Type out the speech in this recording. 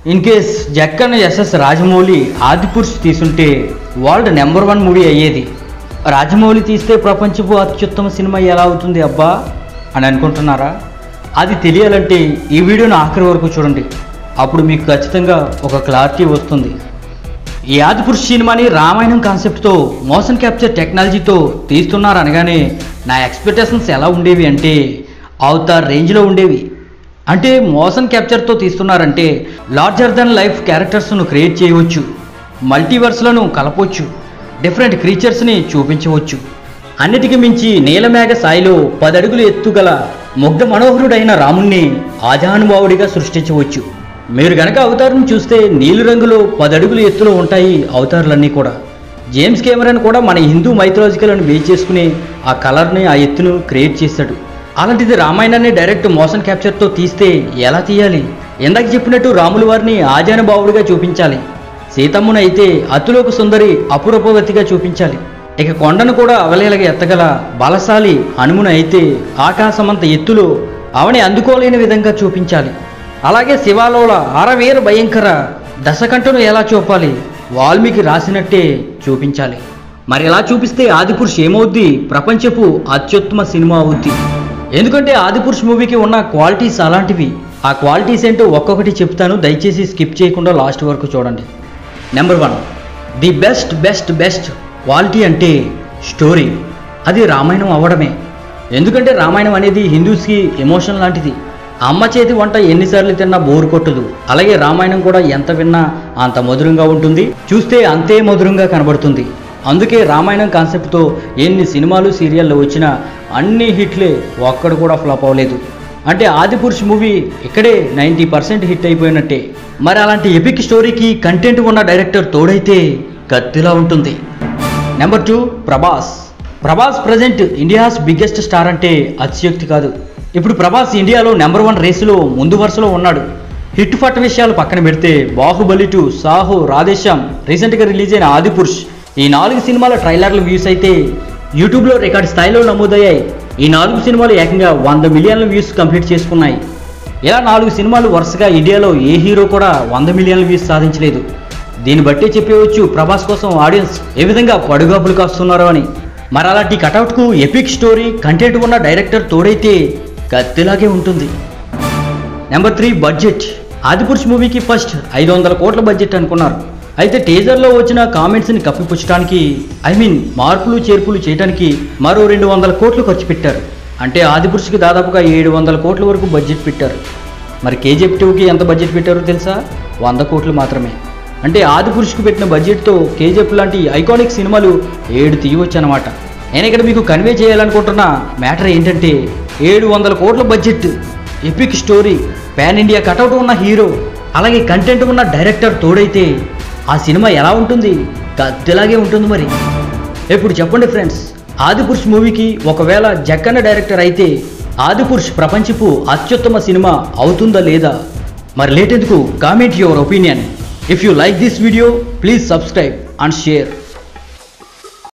in case Jakkanna S S Rajamouli Adipurush తీసుంటే world number one movie అయ్యేది రాజమౌళి తీస్తే ప్రపంచపు అత్యుత్తమ సినిమా ఎలా అవుతుంది అబ్బా అని అనుకుంటున్నారా అది తెలియాలంటే ఈ వీడియోను ఆఖరి వరకు చూడండి అప్పుడు మీకు ఖచ్చితంగా ఒక క్లారిటీ వస్తుంది ఈ ఆదిపురుష్ సినిమాని రామాయణం కాన్సెప్ట్తో మోషన్ క్యాప్చర్ టెక్నాలజీతో తీస్తున్నారు అనగానే నా ఎక్స్పెక్టేషన్స్ ఎలా ఉండేవి అంటే అవతార్ రేంజ్లో ఉండేవి అంటే మోషన్ క్యాప్చర్తో తీస్తున్నారంటే లార్జర్ దెన్ లైఫ్ క్యారెక్టర్స్ను క్రియేట్ చేయవచ్చు మల్టీవర్స్లను కలపవచ్చు డిఫరెంట్ క్రీచర్స్ని చూపించవచ్చు అన్నిటికీ మించి నీలమేఘ స్థాయిలో పదడుగులు ఎత్తుగల ముగ్ధ మనోహరుడైన రాముణ్ణి ఆజానుభావుడిగా సృష్టించవచ్చు మీరు గనక అవతారం చూస్తే నీలిరంగులో పదడుగులు ఎత్తులో ఉంటాయి అవతారులన్నీ కూడా జేమ్స్ కెమెరాన్ కూడా మన హిందూ మైథలాజికల్ అని బేస్ చేసుకుని ఆ కలర్ని ఆ ఎత్తును క్రియేట్ చేశాడు అలాంటిది రామాయణాన్ని డైరెక్ట్ మోషన్ క్యాప్చర్తో తీస్తే ఎలా తీయాలి ఇందాక చెప్పినట్టు రాముల వారిని ఆజానుభావుడిగా చూపించాలి సీతమ్మను అయితే అతులోక సుందరి అపురూపవతిగా చూపించాలి ఇక కొండను కూడా అవలేలగా ఎత్తగల బలశాలి హనుమును అయితే ఆకాశమంత ఎత్తులో అవని అందుకోలేని విధంగా చూపించాలి అలాగే శివాలోల అరవీర భయంకర దశకంఠను ఎలా చూపాలి వాల్మీకి రాసినట్టే చూపించాలి మరి ఎలా చూపిస్తే ఆదిపురుష్ ఏమవుద్ది ప్రపంచపు అత్యుత్తమ సినిమా అవుద్ది ఎందుకంటే ఆదిపురుష్ మూవీకి ఉన్న క్వాలిటీస్ అలాంటివి ఆ క్వాలిటీస్ ఏంటో ఒక్కొక్కటి చెప్తాను దయచేసి స్కిప్ చేయకుండా లాస్ట్ వరకు చూడండి number one the best best best quality అంటే స్టోరీ అది రామాయణం అవ్వడమే ఎందుకంటే రామాయణం అనేది హిందూస్కి ఎమోషన్ లాంటిది అమ్మ చేతి వంట ఎన్నిసార్లు తిన్నా బోరు కొట్టదు అలాగే రామాయణం కూడా ఎంత విన్నా అంత మధురంగా ఉంటుంది చూస్తే అంతే మధురంగా కనబడుతుంది అందుకే రామాయణం కాన్సెప్ట్తో ఎన్ని సినిమాలు సీరియళ్ళు వచ్చినా అన్ని హిట్లే ఒక్కడు కూడా ఫ్లాప్ అవ్వలేదు అంటే ఆదిపురుష్ మూవీ ఇక్కడే నైంటీ పర్సెంట్ హిట్ అయిపోయినట్టే మరి అలాంటి ఎపిక్ స్టోరీకి కంటెంట్ ఉన్న డైరెక్టర్ తోడైతే కత్తిలా ఉంటుంది number two Prabhas Prabhas present India's biggest star అంటే అతిశయోక్తి కాదు ఇప్పుడు ప్రభాస్ ఇండియాలో నెంబర్ వన్ రేసులో ముందు వరుసలో ఉన్నాడు హిట్ ఫట్ విషయాలు పక్కన పెడితే బాహుబలి టూ సాహు రాధేశ్యామ్ రీసెంట్గా రిలీజ్ అయిన ఆదిపురుష్ ఈ నాలుగు సినిమాల ట్రైలర్ల వ్యూస్ అయితే యూట్యూబ్లో రికార్డ్ స్థాయిలో నమోదయ్యాయి ఈ నాలుగు సినిమాలు ఏకంగా వంద మిలియన్ల వ్యూస్ కంప్లీట్ చేసుకున్నాయి ఇలా నాలుగు సినిమాలు వరుసగా ఇండియాలో ఏ హీరో కూడా వంద మిలియన్ల వ్యూస్ సాధించలేదు దీన్ని బట్టి చెప్పవచ్చు ప్రభాస్ కోసం ఆడియన్స్ ఏ విధంగా పడుగాపులు కాస్తున్నారో అని మరి అలాంటి కటౌట్కు ఎపిక్ స్టోరీ కంటెంట్ ఉన్న డైరెక్టర్ తోడైతే కత్తిలాగే ఉంటుంది నెంబర్ త్రీ బడ్జెట్ ఆదిపురుష్ మూవీకి ఫస్ట్ ఐదు వందల కోట్ల బడ్జెట్ అనుకున్నారు అయితే టీజర్లో వచ్చిన కామెంట్స్ని కప్పిపుచ్చడానికి ఐ మీన్ మార్పులు చేర్పులు చేయడానికి మరో రెండు వందల కోట్లు ఖర్చు పెట్టారు అంటే ఆదిపురుషుకి దాదాపుగా ఏడు వందల కోట్ల వరకు బడ్జెట్ పెట్టారు మరి కేజీఎఫ్ టూకి ఎంత బడ్జెట్ పెట్టారో తెలుసా వంద కోట్లు మాత్రమే అంటే ఆదిపురుషుకు పెట్టిన బడ్జెట్తో కేజీఎఫ్ లాంటి ఐకానిక్ సినిమాలు ఏడు తీయవచ్చు అనమాట నేను ఇక్కడ మీకు కన్వే చేయాలనుకుంటున్న మ్యాటర్ ఏంటంటే ఏడు వందల కోట్ల budget epic story pan India cutout ఉన్న హీరో అలాగే కంటెంట్ ఉన్న డైరెక్టర్ తోడైతే ఆ సినిమా ఎలా ఉంటుంది కత్తిలాగే ఉంటుంది మరి ఇప్పుడు చెప్పండి ఫ్రెండ్స్ ఆదిపురుష్ మూవీకి ఒకవేళ జక్కన్న డైరెక్టర్ అయితే ఆదిపురుష్ ప్రపంచపు అత్యుత్తమ సినిమా అవుతుందా లేదా మరి లేటెందుకు comment your opinion if you like this video please subscribe and share